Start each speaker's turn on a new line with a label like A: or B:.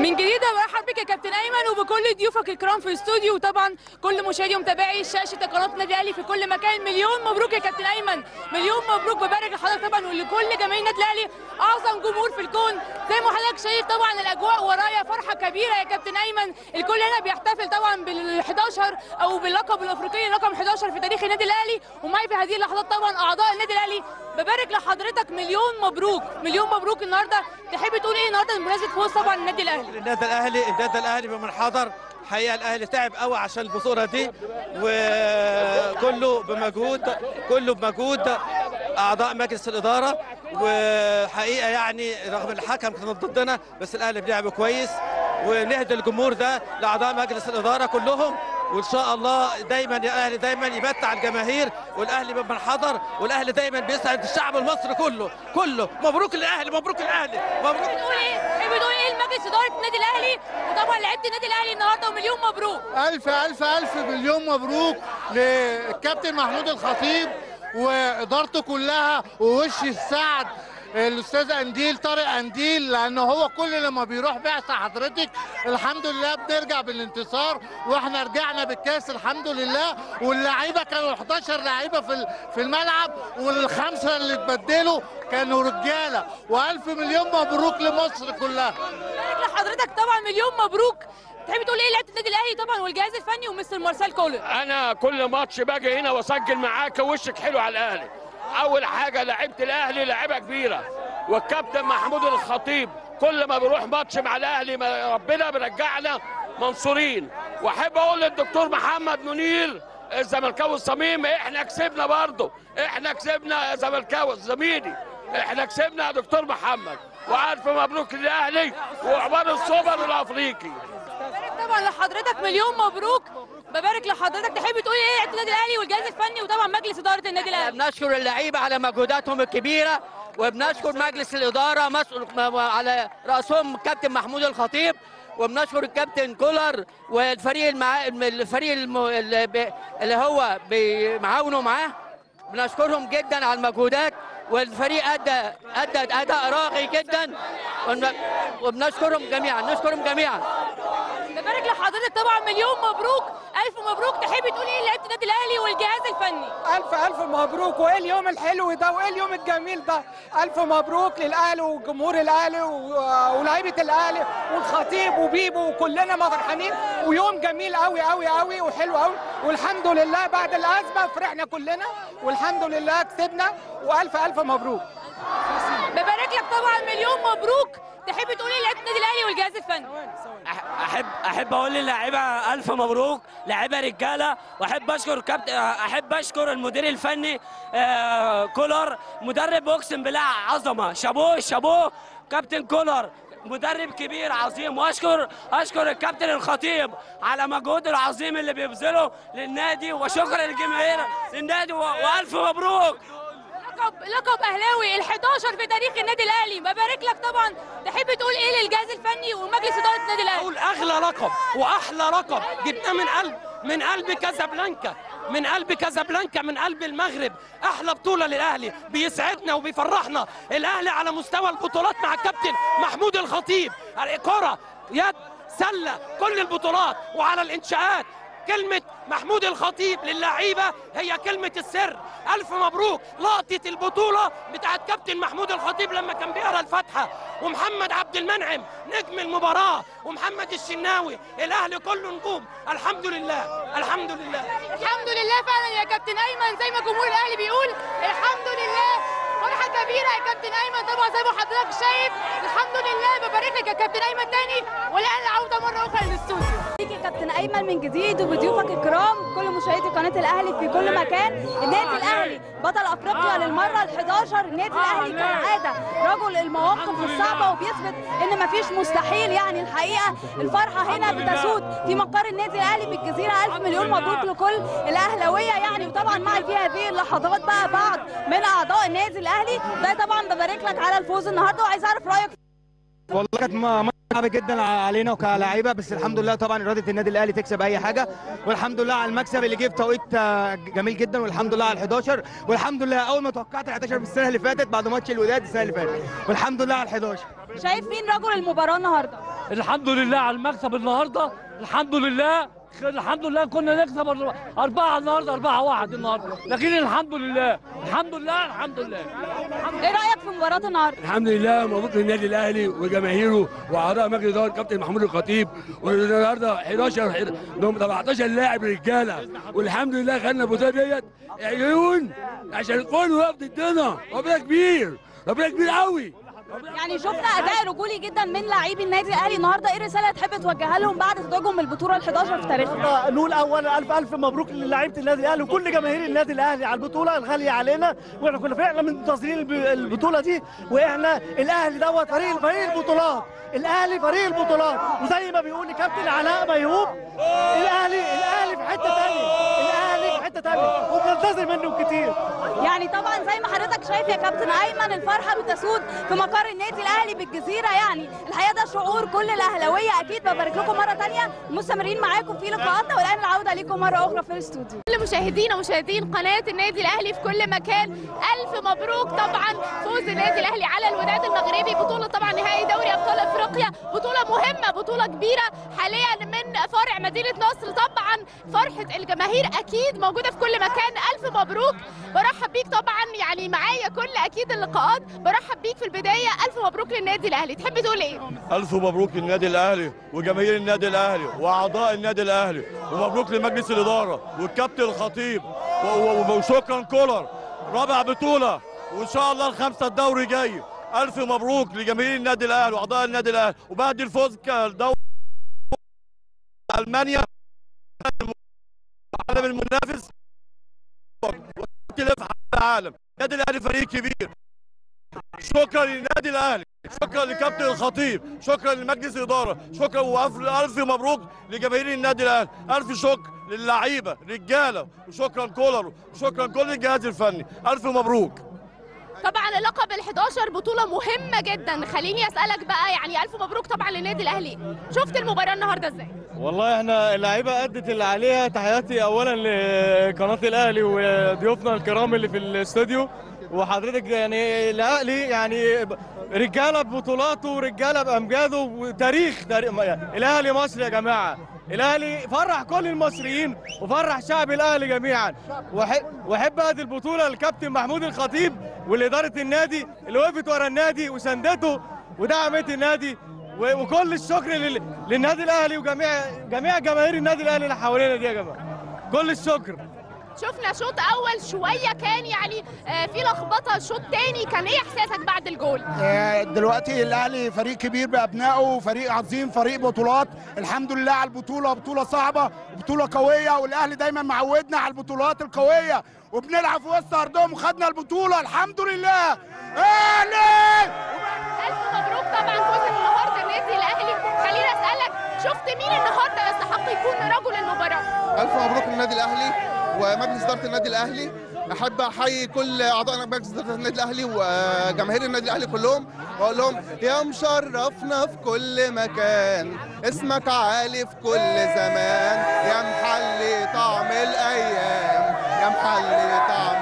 A: من جديد برحب بك يا كابتن ايمن وبكل ضيوفك الكرام في الاستوديو وطبعا كل مشاهدي ومتابعي شاشه قناه النادي الاهلي في كل مكان مليون مبروك يا كابتن ايمن مليون مبروك ببارك لحضرتك طبعا ولكل جماهير النادي الاهلي اعظم جمهور في الكون زي ما حضرتك شايف طبعا الاجواء ورايا فرحه كبيره يا كابتن ايمن الكل هنا بيحتفل طبعا بال 11 او باللقب الافريقي رقم 11 في تاريخ النادي الاهلي ومعي في هذه اللحظات طبعا اعضاء النادي الاهلي ببارك لحضرتك مليون مبروك مليون مبروك النهارده تحب تقول ايه النهارده بمناسبه فوز طبعا النادي الاهلي
B: النادي الاهلي النادي الاهلي بمن حضر حقيقه الاهلي تعب قوي عشان البطوله دي وكله بمجهود كله بمجهود اعضاء مجلس الاداره وحقيقه يعني رغم الحكم كان ضدنا بس الاهلي بيلعب كويس ونهدي الجمهور ده لاعضاء مجلس الاداره كلهم وان شاء الله دايما يا اهلي دايما يمتع الجماهير والاهلي بمن حضر والاهلي دايما بيسعد الشعب المصري كله كله مبروك للاهلي مبروك للاهلي مبروك
A: بتقول ايه تحب تقول ايه لمجلس اداره النادي الاهلي وطبعا لعيبه النادي الاهلي النهارده ومليون مبروك
C: ألف ألف ألف مليون مبروك للكابتن محمود الخطيب وإدارته كلها ووش السعد الأستاذ أنديل طارق أنديل لأن هو كل لما بيروح بعثة حضرتك الحمد لله بنرجع بالانتصار وإحنا رجعنا بالكاس الحمد لله واللعيبة كانوا 11 لعيبة في ال- في الملعب والخمسة اللي اتبدلوا كانوا رجالة وألف مليون مبروك لمصر كلها
A: بارك لحضرتك طبعا مليون مبروك تحب تقول ايه لعيبه النادي الاهلي طبعا والجهاز الفني ومستر مارسيل كولر
D: انا كل ماتش باجي هنا واسجل معاك وشك حلو على الاهلي اول حاجه لعيبه الاهلي لعيبه كبيره والكابتن محمود الخطيب كل ما بيروح ماتش مع الاهلي ما ربنا بيرجعنا منصورين واحب اقول للدكتور محمد منير الزملكاوي الصميم احنا كسبنا برضه احنا كسبنا يا زملكاوي زميلي احنا كسبنا يا دكتور محمد والف مبروك للاهلي وعبار السوبر الافريقي
A: بارك طبعا لحضرتك مليون مبروك ببارك لحضرتك تحب تقول ايه لعيبه النادي الاهلي والجهاز الفني وطبعا مجلس اداره النادي الاهلي
E: بنشكر اللعيبه على مجهوداتهم الكبيره وبنشكر مجلس الاداره مسؤول على راسهم الكابتن محمود الخطيب وبنشكر الكابتن كولر والفريق المع... الفريق الم... اللي, ب... اللي هو بيعاونوا معاه بنشكرهم جدا على المجهودات والفريق ادى ادى اداء راقي جدا ون- وبنشكرهم جميعا نشكرهم جميعا
A: ببارك لحضرتك طبعا مليون مبروك الف مبروك تحب تقول ايه لعيبه النادي الاهلي والجهاز الفني
F: ألف ألف مبروك وإيه اليوم الحلو ده وإيه اليوم الجميل ده ألف مبروك للأهلي وجمهور الأهلي و- ولاعيبة الأهلي والخطيب وبيبو وكلنا فرحانين ويوم جميل قوي قوي قوي وحلو قوي والحمد لله بعد الأزمة فرحنا كلنا والحمد لله كسبنا وألف ألف مبروك
A: ببارك لك طبعا مليون مبروك تحب تقول ايه لعيبه النادي الاهلي والجهاز الفني
G: احب احب اقول للاعيبه الف مبروك لاعيبه رجاله واحب اشكر كابتن احب اشكر المدير الفني آه، كولر مدرب اقسم بالله عظمه شابوه شابوه كابتن كولر مدرب كبير عظيم واشكر اشكر الكابتن الخطيب على مجهوده العظيم اللي بيبذله للنادي وشكر الجماهير للنادي و- والف مبروك
A: لقب لقب اهلاوي ال11 في تاريخ النادي الاهلي ببارك لك طبعا تحب تقول ايه للجهاز الفني ومجلس اداره النادي الاهلي
H: اقول اغلى رقم واحلى رقم جبناه من قلب من قلب كازابلانكا من قلب كازابلانكا من قلب المغرب احلى بطوله للاهلي بيسعدنا وبيفرحنا الاهلي على مستوى البطولات مع الكابتن محمود الخطيب كره يد سله كل البطولات وعلى الانشاءات كلمة محمود الخطيب للعيبة هي كلمة السر ألف مبروك لقطة البطولة بتاعت كابتن محمود الخطيب لما كان بيقرا الفاتحة ومحمد عبد المنعم نجم المباراة ومحمد الشناوي الأهلي كله نجوم الحمد لله الحمد لله
A: الحمد لله فعلا يا كابتن ايمن زي ما جمهور الاهلي بيقول الحمد لله فرحه كبيره يا كابتن ايمن طبعا زي ما حضرتك شايف الحمد لله ببارك لك يا كابتن ايمن تاني والاهلي عوده مره اخرى للاستوديو
I: بيك يا كابتن ايمن من جديد وبضيوفك الكرام كل مشاهدي قناه الاهلي في كل مكان النادي الاهلي بطل افريقيا للمره ال11 النادي الاهلي كالعاده رجل المواقف الصعبه وبيثبت ان مفيش مستحيل يعني الحقيقه الفرحه هنا بتسود في مقر النادي الاهلي بالجزيره الف مليون مبروك لكل الاهلاويه يعني وطبعا معي في هذه اللحظات بقى بعض من اعضاء النادي الاهلي ده طبعا ببارك لك على الفوز النهارده وعايز اعرف رايك
J: والله كانت م- ماتش صعب جدا علينا وكلاعيبه بس الحمد لله طبعا اراده النادي الاهلي تكسب اي حاجه والحمد لله على المكسب اللي جه في توقيت آه، جميل جدا والحمد لله على ال 11 والحمد لله اول ما توقعت ال 11 في السنه اللي فاتت بعد ماتش الوداد السنه اللي فاتت والحمد لله على ال 11
I: شايف مين رجل المباراه النهارده
K: الحمد لله على المكسب النهارده الحمد لله الحمد لله كنا نكسب أر- أربعة النهارده أربعة واحد النهارده لكن الحمد لله الحمد لله الحمد لله
I: ايه رايك في مباراه النهارده
L: الحمد لله مبروك للنادي الاهلي وجماهيره واعضاء مجلس اداره كابتن محمود الخطيب والنهارده 11 حد- هم 17 لاعب رجاله والحمد لله خدنا البطوله ديت عيون عشان الكل واقف ضدنا ربنا كبير ربنا كبير قوي
I: يعني شفنا اداء رجولي جدا من لاعبي النادي الاهلي النهارده ايه رساله تحب توجهها لهم بعد تتويجهم البطوله ال11 في تاريخهم
M: نقول اولا الف الف مبروك للاعيبه النادي الاهلي وكل جماهير النادي الاهلي على البطوله الغاليه علينا واحنا كنا فعلا منتظرين الب- البطوله دي واحنا الاهلي دوت فريق فريق البطولات الاهلي فريق البطولات وزي ما بيقول كابتن علاء ميهوب الاهلي الاهلي في حته ثانيه الاهلي في حته ثانيه وبننتظر منه كتير
I: يعني طبعا زي ما حضرتك شايف يا كابتن ايمن الفرحه بتسود في مقر النادي الاهلي بالجزيره يعني الحقيقه ده شعور كل الاهلاويه اكيد ببارك لكم مره ثانيه مستمرين معاكم في لقاءاتنا والان العوده ليكم مره اخرى في الاستوديو
N: كل مشاهدينا ومشاهدين قناة النادي الأهلي في كل مكان ألف مبروك طبعا فوز النادي الأهلي على الوداد المغربي بطولة طبعا نهائي دوري أبطال أفريقيا بطولة مهمة بطولة كبيرة حاليا من فرع مدينة نصر طبعا فرحة الجماهير أكيد موجودة في كل مكان ألف مبروك برحب بيك طبعا يعني معايا كل أكيد اللقاءات برحب بيك في البداية ألف مبروك للنادي الأهلي تحب تقول إيه؟
O: ألف مبروك للنادي الأهلي وجماهير النادي الأهلي وأعضاء النادي الأهلي ومبروك لمجلس الإدارة والكابتن الخطيب و- و- وشكرا كولر رابع بطولة وإن شاء الله الخمسة الدوري جاي ألف مبروك لجماهير النادي الأهلي وأعضاء النادي الأهلي وبعد الفوز كالدوري ألمانيا العالم المنافس وتلف العالم النادي الأهلي فريق كبير شكرا للنادي الاهلي شكرا لكابتن الخطيب شكرا لمجلس الاداره شكرا والف الف مبروك لجماهير النادي الاهلي الف شكر للعيبه رجاله وشكرا كولر وشكرا كل الجهاز الفني الف مبروك
N: طبعا اللقب ال11 بطولة مهمة جدا خليني أسألك بقى يعني ألف مبروك طبعا للنادي الأهلي شفت المباراة النهاردة إزاي؟
J: والله احنا اللعيبه ادت اللي عليها تحياتي اولا لقناه الاهلي وضيوفنا الكرام اللي في الاستوديو وحضرتك يعني الاهلي يعني رجاله ببطولاته ورجاله بامجاده وتاريخ تاريخ الاهلي مصر يا جماعه الاهلي فرح كل المصريين وفرح شعب الاهلي جميعا وأحب- واحب ادي البطوله للكابتن محمود الخطيب ولاداره النادي اللي وقفت ورا النادي وساندته ودعمت النادي و- وكل الشكر لل- للنادي الاهلي وجميع جميع جماهير النادي الاهلي اللي حوالينا دي يا جماعه كل الشكر
N: شفنا شوط أول شوية كان يعني آه، في لخبطة شوط تاني كان إيه إحساسك بعد الجول؟
P: آه، دلوقتي الاهلي فريق كبير بابنائه فريق عظيم فريق بطولات الحمد لله على البطوله بطوله صعبه بطوله قويه والاهلي دايما معودنا على البطولات القويه وبنلعب في وسط ارضهم وخدنا البطوله الحمد لله اهلي
N: ألف مبروك طبعا فوز النهارده النادي الأهلي خليني أسألك شفت مين النهارده يستحق يكون رجل المباراة؟
Q: ألف مبروك للنادي الأهلي ومجلس إدارة النادي الأهلي أحب أحيي كل أعضاء مجلس إدارة النادي الأهلي وجماهير النادي الأهلي كلهم وأقول لهم يا مشرفنا في كل مكان اسمك عالي في كل زمان يا محلي طعم الأيام يا محلي طعم